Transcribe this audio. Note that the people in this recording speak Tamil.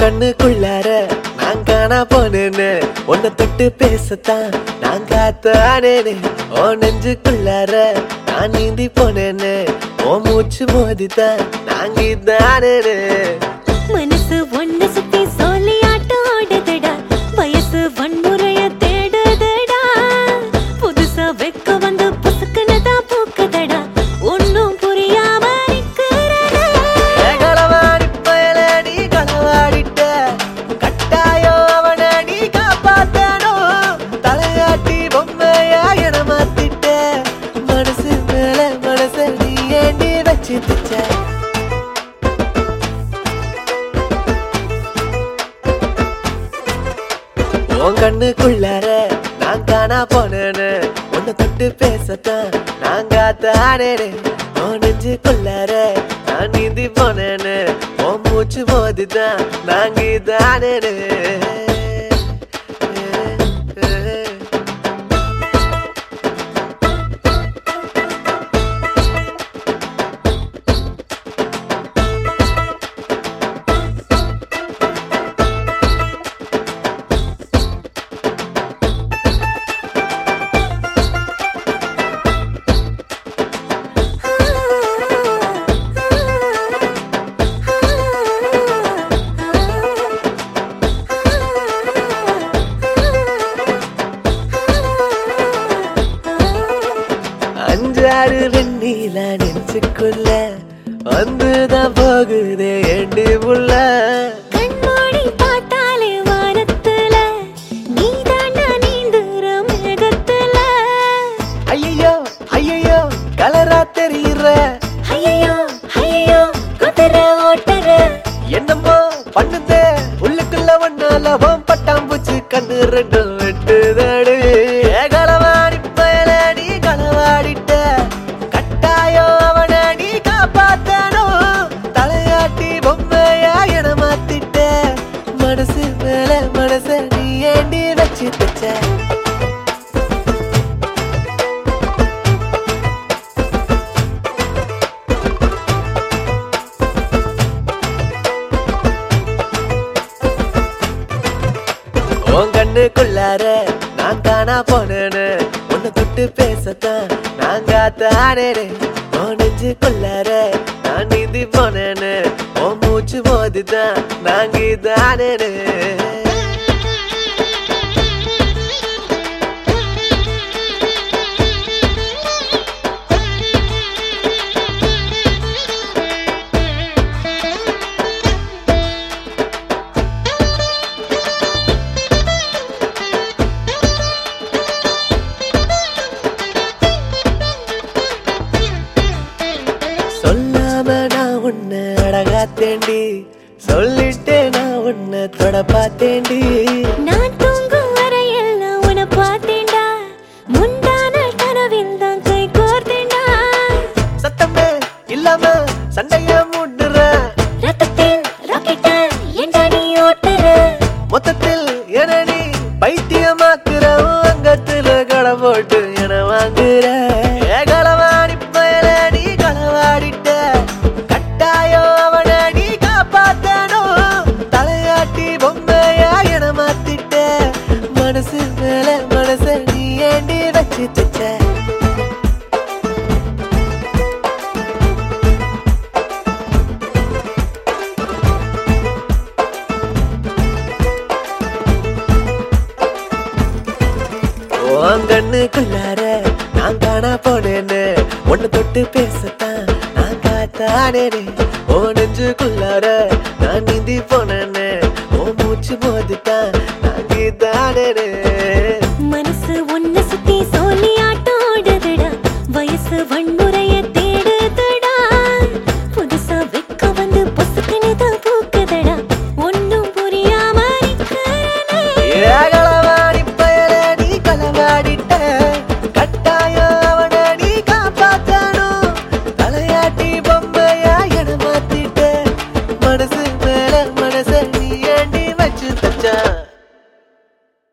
கண்ணுக்குள்ளார நான் காணா போனேன்னு உன்னை தொட்டு பேசத்தான் நான் காத்தானேனே ஓ நெஞ்சுக்குள்ளார நான் நீந்தி போனேன்னு ஓ மூச்சு மோதித்தான் நாங்க இதானேனே மனசு ஒண்ணு சுத்தி சொல்லி ஆட்டம் ஆடுதுடா வயசு வன்முறைய தேடுதுடா புதுசா வெக்க வந்து புசுக்குனதா பூக்குதடா ஒன்னும் புரியாம நிக்கிறடா களவாடி பயல நீ களவாடிட்ட கட்டாயோ அவன நீ காப்பாத்தணும் தலையாட்டி பொம்மையா என மாத்திட்ட மனசு மேல மனச நீ ஏண்டி வச்சு திச்ச உன் கண்ணுக்குள்ளார நான் காணா போனேன்னு உன்னை தொட்டு பேசத்தான் நான் காத்தானேனே உன் நெஞ்சுக்குள்ளார நான் நீந்தி போனேன்னு உன் மூச்சு மோதிதான் நாங்க இதானேனே அஞ்சாறு வெண்ணில நெஞ்சுக்குள்ள வந்துதான் போகுதே ஏண்டி புள்ள கண்மூடி பார்த்தாலே வானத்துல நீதாண்டா நீந்துற மேகத்துல ஐயோ ஐயோ கலரா தெரியுற ஐயோ ஐயோ குதிரை ஓட்டுற என்னமோ பண்ணுதே உள்ளுக்குள்ள ஒன்னால ஓம் பட்டாம்பூச்சி கண்ணு ரெண்டும் வெட்டுதாடு களவாடி பயல நீ களவாடிட்ட கட்டாயோ அவன நீ காப்பாத்தணும் தலையாட்டி பொம்மையா என மாத்திட்ட மனசு மேல மனச நீ ஏண்டி வச்சு தச்ச உன் கண்ணுக்குள்ளார நான் காணா போனேன்னு உன்னை தொட்டு பேசத்தான் நான் காத்தானேனே உன் நெஞ்சுக்குள்ளார நான் நீந்தி போனேன்னு உன் மூச்சு மோதிதான் நாங்க இதானேனே சொல்லாம நான் உன்னை அழகா தேண்டி சொல்லிட்டே நான் உன்னை தொட பார்த்தேண்டி நான் தூங்கும் வரையெல்லாம் உன்னை பார்த்தேன்டா முந்தான கனவில் தான் கை கோர்த்தேன்டா சத்தமே இல்லாம சண்டைய மூடுற ரத்தத்தில் ராக்கெட்ட ஏன்டா நீ ஓட்டுற மொத்தத்தில் என நீ பைத்தியமாக்குற உன் அங்கத்துல களை போட்டு என வாங்குற ஏ களவாடி பயல நீ களவாடிட்ட கட்டாயோ அவன நீ காப்பாத்தணும் தலையாட்டி பொம்மையா என மாத்திட்ட மனசு மேல மனச நீ ஏண்டி வச்சு தச்ச உன் கண்ணுக்குள்ளார நான் காணா போனேன்னு ஒன்னு தொட்டு பேசத்தான் நான் காத்தானேனே ஓ நெஞ்சுக்குள்ளார நான் நீந்தி போனேன்னு ஓ மூச்சு மோதித்தான்